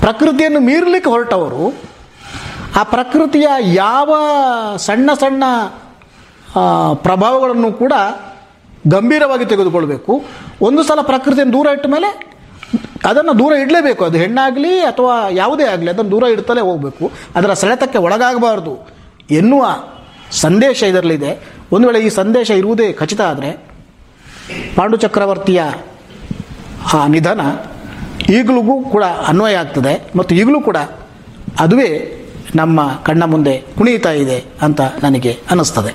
ಪ್ರಕೃತಿಯನ್ನು ಮೀರಲಿಕ್ಕೆ ಹೊರಟವರು ಆ ಪ್ರಕೃತಿಯ ಯಾವ ಸಣ್ಣ ಸಣ್ಣ ಆ, ಪ್ರಭಾವಗಳನ್ನು ಕೂಡ ಗಂಭೀರವಾಗಿ ತೆಗೆದುಕೊಳ್ಬೇಕು ಒಂದು ಸಲ ಪ್ರಕೃತಿಯನ್ನು ದೂರ ಇಟ್ಟ ಮೇಲೆ ಅದನ್ನು ದೂರ ಇಡಲೇಬೇಕು ಅದು ಹೆಣ್ಣಾಗಲಿ ಅಥವಾ ಯಾವುದೇ ಆಗಲಿ ಅದನ್ನು ದೂರ ಇಡ್ತಲೇ ಹೋಗಬೇಕು ಅದರ ಸೆಳೆತಕ್ಕೆ ಒಳಗಾಗಬಾರ್ದು ಎನ್ನುವ ಸಂದೇಶ ಇದರಲ್ಲಿದೆ ಒಂದು ವೇಳೆ ಈ ಸಂದೇಶ ಇರುವುದೇ ಖಚಿತ ಆದರೆ ಪಾಂಡು ಚಕ್ರವರ್ತಿಯ ಆ ನಿಧನ ಈಗಲೂ ಕೂಡ ಅನ್ವಯ ಆಗ್ತದೆ ಮತ್ತು ಈಗಲೂ ಕೂಡ ಅದುವೇ ನಮ್ಮ ಕಣ್ಣ ಮುಂದೆ ಕುಣಿಯುತ್ತಾ ಇದೆ ಅಂತ ನನಗೆ ಅನ್ನಿಸ್ತದೆ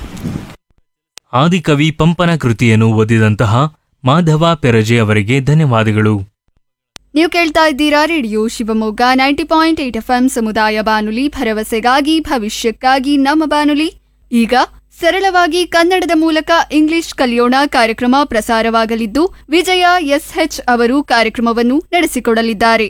ಆದಿಕವಿ ಪಂಪನ ಕೃತಿಯನ್ನು ಓದಿದಂತಹ ಮಾಧವ ಪೆರಜೆ ಅವರಿಗೆ ಧನ್ಯವಾದಗಳು ನೀವು ಕೇಳ್ತಾ ಇದ್ದೀರಾ radio Shivamogga ninety point eight F ಸಮುದಾಯ ಬಾನುಲಿ ಭರವಸೆಗಾಗಿ ಭವಿಷ್ಯಕ್ಕಾಗಿ ನಮ್ಮ ಬಾನುಲಿ ಈಗ ಸರಳವಾಗಿ ಕನ್ನಡದ ಮೂಲಕ ಇಂಗ್ಲಿಷ್ ಕಲಿಯೋಣ ಕಾರ್ಯಕ್ರಮ ಪ್ರಸಾರವಾಗಲಿದ್ದು ವಿಜಯ ಎಸ್ಎಚ್ ಅವರು ಕಾರ್ಯಕ್ರಮವನ್ನು ನಡೆಸಿಕೊಡಲಿದ್ದಾರೆ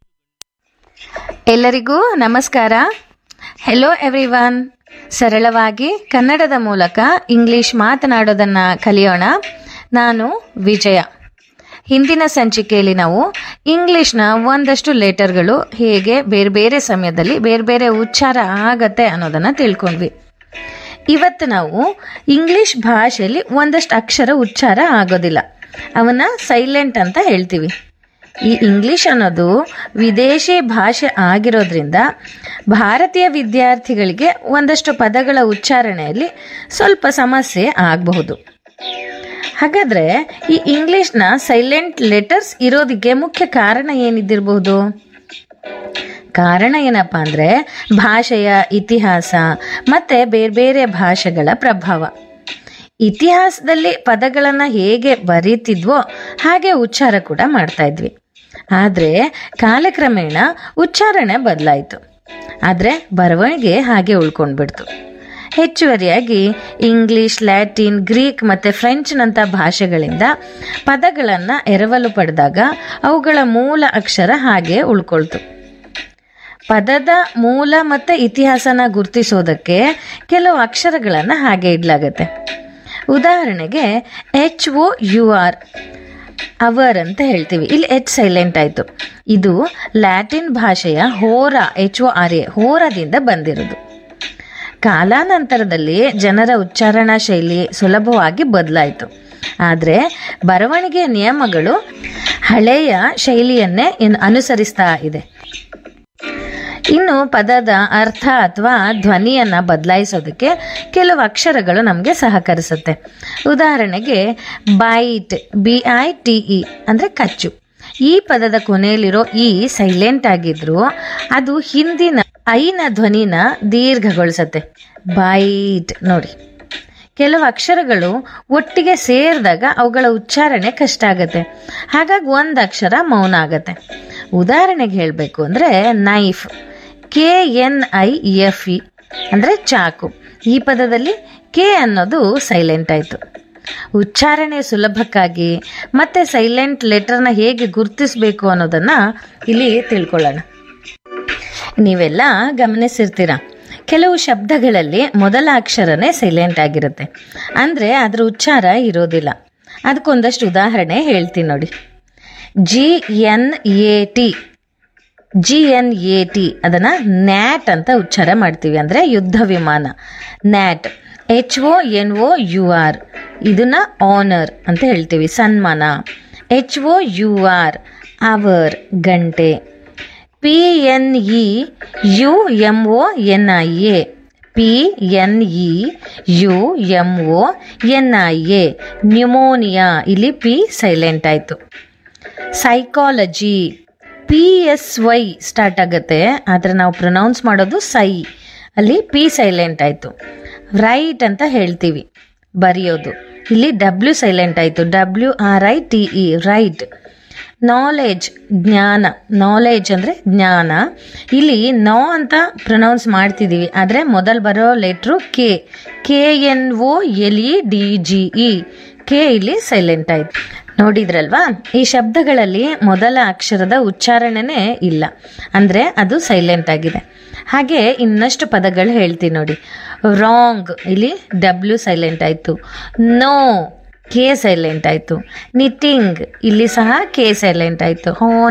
ಎಲ್ಲರಿಗೂ ನಮಸ್ಕಾರ ಹೆಲೋ ಎವ್ರಿವನ್ ಸರಳವಾಗಿ ಕನ್ನಡದ ಮೂಲಕ ಇಂಗ್ಲಿಷ್ ಮಾತನಾಡೋದನ್ನ ಕಲಿಯೋಣ ನಾನು ವಿಜಯ ಹಿಂದಿನ ಸಂಚಿಕೆಯಲ್ಲಿ ನಾವು ಇಂಗ್ಲಿಷ್ನ ಒಂದಷ್ಟು ಲೆಟರ್ಗಳು ಹೇಗೆ ಬೇರೆ ಬೇರೆ ಸಮಯದಲ್ಲಿ ಬೇರೆ ಬೇರೆ ಉಚ್ಚಾರ ಆಗತ್ತೆ ಅನ್ನೋದನ್ನ ತಿಳ್ಕೊಂಡ್ವಿ ಇವತ್ತು ನಾವು ಇಂಗ್ಲಿಷ್ ಭಾಷೆಯಲ್ಲಿ ಒಂದಷ್ಟು ಅಕ್ಷರ ಉಚ್ಚಾರ ಆಗೋದಿಲ್ಲ ಅವನ್ನ ಸೈಲೆಂಟ್ ಅಂತ ಹೇಳ್ತೀವಿ ಈ ಇಂಗ್ಲಿಷ್ ಅನ್ನೋದು ವಿದೇಶಿ ಭಾಷೆ ಆಗಿರೋದ್ರಿಂದ ಭಾರತೀಯ ವಿದ್ಯಾರ್ಥಿಗಳಿಗೆ ಒಂದಷ್ಟು ಪದಗಳ ಉಚ್ಚಾರಣೆಯಲ್ಲಿ ಸ್ವಲ್ಪ ಸಮಸ್ಯೆ ಆಗಬಹುದು ಹಾಗಾದ್ರೆ ಈ ಇಂಗ್ಲಿಷ್ನ ಸೈಲೆಂಟ್ ಲೆಟರ್ಸ್ ಇರೋದಕ್ಕೆ ಮುಖ್ಯ ಕಾರಣ ಏನಿದ್ದಿರಬಹುದು ಕಾರಣ ಏನಪ್ಪಾ ಅಂದ್ರೆ ಭಾಷೆಯ ಇತಿಹಾಸ ಮತ್ತೆ ಬೇರೆ ಬೇರೆ ಭಾಷೆಗಳ ಪ್ರಭಾವ ಇತಿಹಾಸದಲ್ಲಿ ಪದಗಳನ್ನ ಹೇಗೆ ಬರೀತಿದ್ವೋ ಹಾಗೆ ಉಚ್ಚಾರ ಕೂಡ ಮಾಡ್ತಾ ಇದ್ವಿ ಆದ್ರೆ ಕಾಲಕ್ರಮೇಣ ಉಚ್ಚಾರಣೆ ಬದಲಾಯಿತು ಆದ್ರೆ ಬರವಣಿಗೆ ಹಾಗೆ ಉಳ್ಕೊಂಡ್ಬಿಡ್ತು ಹೆಚ್ಚುವರಿಯಾಗಿ ಇಂಗ್ಲಿಷ್ ಲ್ಯಾಟಿನ್ ಗ್ರೀಕ್ ಮತ್ತೆ ಫ್ರೆಂಚ್ನಂಥ ಭಾಷೆಗಳಿಂದ ಪದಗಳನ್ನ ಎರವಲು ಪಡೆದಾಗ ಅವುಗಳ ಮೂಲ ಅಕ್ಷರ ಹಾಗೆ ಉಳ್ಕೊಳ್ತು ಪದದ ಮೂಲ ಮತ್ತೆ ಇತಿಹಾಸನ ಗುರುತಿಸೋದಕ್ಕೆ ಕೆಲವು ಅಕ್ಷರಗಳನ್ನು ಹಾಗೆ ಇಡ್ಲಾಗತ್ತೆ ಉದಾಹರಣೆಗೆ H O U R hour ಅಂತ ಹೇಳ್ತೀವಿ ಇಲ್ಲಿ ಎಚ್ ಸೈಲೆಂಟ್ ಆಯಿತು ಇದು ಲ್ಯಾಟಿನ್ ಭಾಷೆಯ ಹೋರ ಎಚ್ ಒ ಆರ್ ಎ ಹೋರದಿಂದ ಬಂದಿರೋದು ಕಾಲಾನಂತರದಲ್ಲಿ ಜನರ ಉಚ್ಚಾರಣಾ ಶೈಲಿ ಸುಲಭವಾಗಿ ಬದಲಾಯಿತು ಆದರೆ ಬರವಣಿಗೆಯ ನಿಯಮಗಳು ಹಳೆಯ ಶೈಲಿಯನ್ನೇ ಇನ್ ಅನುಸರಿಸ್ತಾ ಇದೆ ಇನ್ನು ಪದದ ಅರ್ಥ ಅಥವಾ ಧ್ವನಿಯನ್ನ ಬದಲಾಯಿಸೋದಕ್ಕೆ ಕೆಲವು ಅಕ್ಷರಗಳು ನಮಗೆ ಸಹಕರಿಸುತ್ತೆ ಉದಾಹರಣೆಗೆ bite B I T E ಅಂದರೆ ಕಚ್ಚು ಈ ಪದದ ಕೊನೆಯಲ್ಲಿರೋ ಈ ಸೈಲೆಂಟ್ ಆಗಿದ್ರು ಅದು ಹಿಂದಿನ ಐನ ಧ್ವನಿನ ದೀರ್ಘಗೊಳಿಸತ್ತೆ ಬೈಟ್ ನೋಡಿ ಕೆಲವು ಅಕ್ಷರಗಳು ಒಟ್ಟಿಗೆ ಸೇರಿದಾಗ ಅವುಗಳ ಉಚ್ಚಾರಣೆ ಕಷ್ಟ ಆಗತ್ತೆ ಹಾಗಾಗಿ ಒಂದು ಅಕ್ಷರ ಮೌನ ಆಗತ್ತೆ ಉದಾಹರಣೆಗೆ ಹೇಳಬೇಕು ಅಂದರೆ knife K N I F E ಅಂದರೆ ಚಾಕು ಈ ಪದದಲ್ಲಿ ಕೆ ಅನ್ನೋದು ಸೈಲೆಂಟ್ ಆಯಿತು ಉಚ್ಚಾರಣೆ ಸುಲಭಕ್ಕಾಗಿ ಮತ್ತೆ ಸೈಲೆಂಟ್ ಲೆಟರ್ನ ಹೇಗೆ ಗುರುತಿಸಬೇಕು ಅನ್ನೋದನ್ನ ಇಲ್ಲಿ ತಿಳ್ಕೊಳ್ಳೋಣ ನೀವೆಲ್ಲ ಗಮನಿಸಿರ್ತೀರ ಕೆಲವು ಶಬ್ದಗಳಲ್ಲಿ ಮೊದಲ ಅಕ್ಷರನೇ ಸೈಲೆಂಟ್ ಆಗಿರುತ್ತೆ ಅಂದರೆ ಅದರ ಉಚ್ಚಾರ ಇರೋದಿಲ್ಲ ಅದಕ್ಕೊಂದಷ್ಟು ಉದಾಹರಣೆ ಹೇಳ್ತೀನಿ ನೋಡಿ G N A T G N A T ಅದನ್ನು ನ್ಯಾಟ್ ಅಂತ ಉಚ್ಚಾರ ಮಾಡ್ತೀವಿ ಅಂದರೆ ಯುದ್ಧ ವಿಮಾನ gnat H O N O U R ಇದನ್ನ ಆನರ್ ಅಂತ ಹೇಳ್ತೀವಿ ಸನ್ಮಾನ H O U R hour ಗಂಟೆ P N E U M O N I A P N E U M O N I A pneumonia ಇಲ್ಲಿ P silent ಆಯಿತು psychology P S Y start ಆಗುತ್ತೆ ಆದರೆ ನಾವು pronounce ಮಾಡೋದು ಸೈ ಅಲ್ಲಿ P silent ಆಯಿತು ರೈಟ್ ಅಂತ ಹೇಳ್ತೀವಿ ಬರೆಯೋದು ಇಲ್ಲಿ ಡಬ್ಲ್ಯೂ ಸೈಲೆಂಟ್ ಆಯಿತು W R I T E write knowledge ಜ್ಞಾನ ನಾಲೆಜ್ ಅಂದರೆ ಜ್ಞಾನ ಇಲ್ಲಿ ನೋ ಅಂತ ಪ್ರೊನೌನ್ಸ್ ಮಾಡ್ತಿದ್ದೀವಿ ಆದರೆ ಮೊದಲು ಬರೋ letter K K N O L E D G E K ಇಲ್ಲಿ ಸೈಲೆಂಟ್ ಆಯ್ತು ನೋಡಿದ್ರಲ್ವಾ ಈ ಶಬ್ದಗಳಲ್ಲಿ ಮೊದಲ ಅಕ್ಷರದ ಉಚ್ಚಾರಣೆನೇ ಇಲ್ಲ ಅಂದರೆ ಅದು ಸೈಲೆಂಟ್ ಆಗಿದೆ ಹಾಗೆ ಇನ್ನಷ್ಟು ಪದಗಳು ಹೇಳ್ತೀನಿ ನೋಡಿ ರಾಂಗ್ ಇಲ್ಲಿ ಡಬ್ಲ್ಯೂ ಸೈಲೆಂಟ್ ಆಯಿತು ನೋ ಕೆ ಸೈಲೆಂಟ್ ಆಯಿತು ನಿಟ್ಟಿಂಗ್ ಇಲ್ಲಿ ಸಹ ಕೆ ಸೈಲೆಂಟ್ ಆಯಿತು